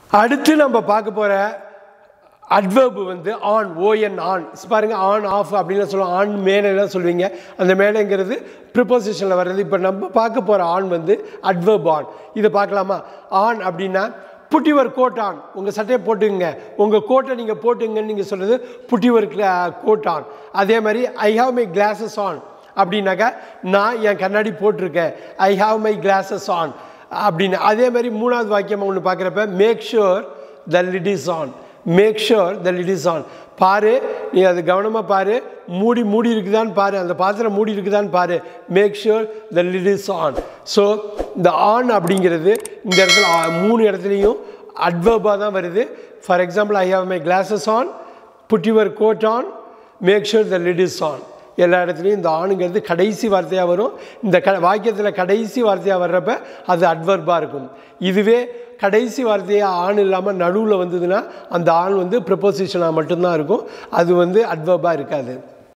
அடுத்து நம்ம பார்க்க போகிற அட்வர்பு வந்து ஆன் ஓஎன் ஆன் பாருங்க ஆன் ஆஃப் அப்படின்னு சொல்லுவோம் ஆன் மேலாம் சொல்லுவீங்க அந்த மேலேங்கிறது ப்ரிப்போசிஷனில் வர்றது இப்போ நம்ம பார்க்க போகிற ஆன் வந்து அட்வர்ப் ஆன் இதை பார்க்கலாமா ஆன் அப்படின்னா புட் யுவர் கோட் ஆன் உங்கள் சட்டையை போட்டுங்க உங்கள் கோட்டை நீங்கள் போட்டுங்கன்னு நீங்கள் சொல்கிறது புட் யுவர் கோட் ஆன் அதே மாதிரி I have my glasses on அப்படின்னாக்கா நான் என் கண்ணாடி போட்டிருக்கேன் I have my glasses on அப்படின்னு அதே மாதிரி மூணாவது வாக்கியம் ஒன்று பார்க்குறப்ப make sure the lid is on make sure the lid is on பாரு நீ அது கவனமாக பாரு மூடி மூடி இருக்குதான்னு பாரு அந்த பாத்திரம் மூடி இருக்குதான்னு பாரு make sure the lid is on so இந்த ஆன் அப்படிங்கிறது இந்த இடத்துல ஆ- மூணு இடத்துலையும் அட்வர்பாக தான் வருது for example I have my glasses on put your coat on make sure the lid is on எல்லா இடத்துலையும் இந்த ஆணுங்கிறது கடைசி வார்த்தையாக வரும் இந்த க வாக்கியத்தில் கடைசி வார்த்தையாக வர்றப்ப அது அட்வர்பாக இருக்கும் இதுவே கடைசி வார்த்தையாக ஆண் இல்லாமல் நடுவில் வந்ததுன்னா அந்த ஆண் வந்து ப்ரிப்போசிஷனாக மட்டும்தான் இருக்கும் அது வந்து அட்வர்பாக இருக்காது